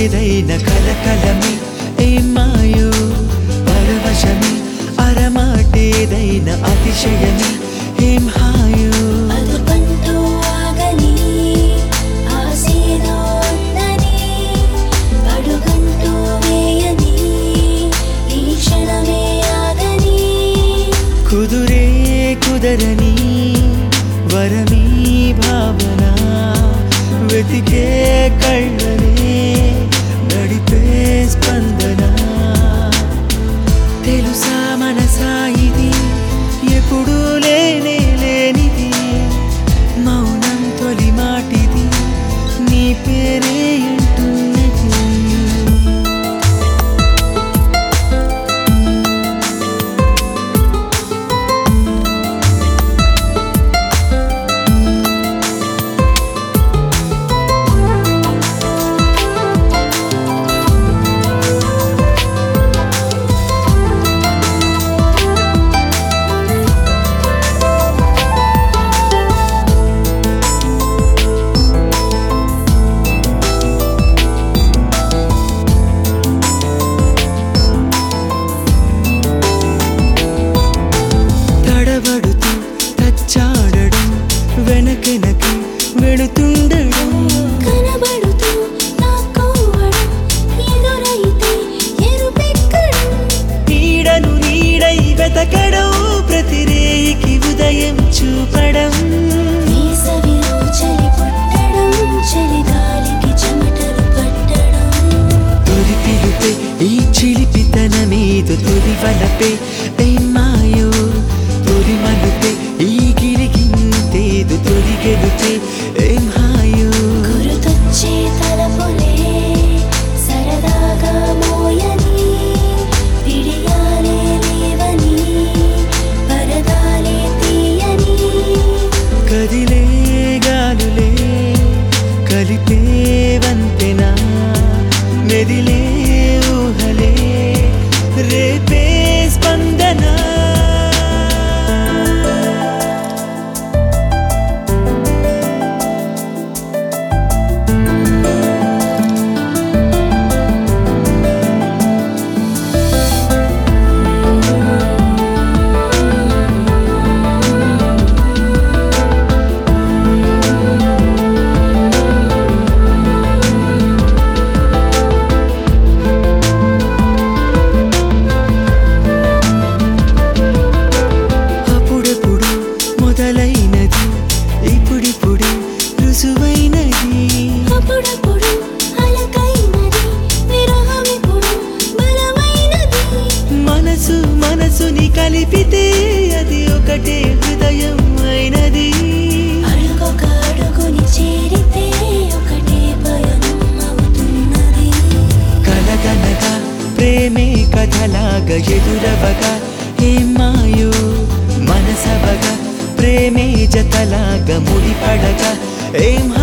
ఏదైన కలకలమే ఏం మాయో పరవశమే అరమాటేదైన అతిశయమే ఏం హాయో అదుపంటూ ఆగని ఆశేదో ఉందని అడుగంటూ వేయని ఈ క్షణమే ఆగని కుదురే కుదరని వరమీ భావన వెతికే కళ్ళనే నడిపే స్పందన తెలుసా మనసా ఇది ఎప్పుడూ లేనే లేనిది మౌనం తొలి మాటిది నీ పేరే అంటున్నది తడబడుతూ తచ్చాడడం వెనకెనకి వెళుతుండడం కనబడుతూ నాకోవడం ఎదురైతే ఎరుపెక్కడం నీడను నీడై వెతకడం ప్రతిరేయికి ఉదయం చూపడం వేసవిలో చలి పుట్టడం చలిగాలికి చెమటలు పట్టడం తొలి పిలుపే ఈ చిలిపితనమీదు తొలి వలపే ఏం మాయో తొలి మలుపే ఈ గిరిగింతేదు తొలి గెలుపే ఏం హాయో గురుతొచ్చే తలపులే సరదాగా మోయని పిడియాలే లేవని పరదాలే తీయని కదిలే గాలులే కలిపే వంతెన మెదిలే ఊహలే రేపే స్పందన అప్పుడప్పుడు మొదలైనది ఇప్పుడిప్పుడు రుజువైనది అప్పుడప్పుడు అలకైనది విరహమిప్పుడు బలమైనది మనసు మనసుని కలిపితే అది ఒకటే హృదయం అయినది అడుగొక అడుగుని చేరితే ఒకటే పయనం అవుతున్నది కలగనగా ప్రేమే కథలాగా ఎదురవగా ఏం మాయో మనసవగా ప్రేమే జతలాగా ముడిపడగా ఏం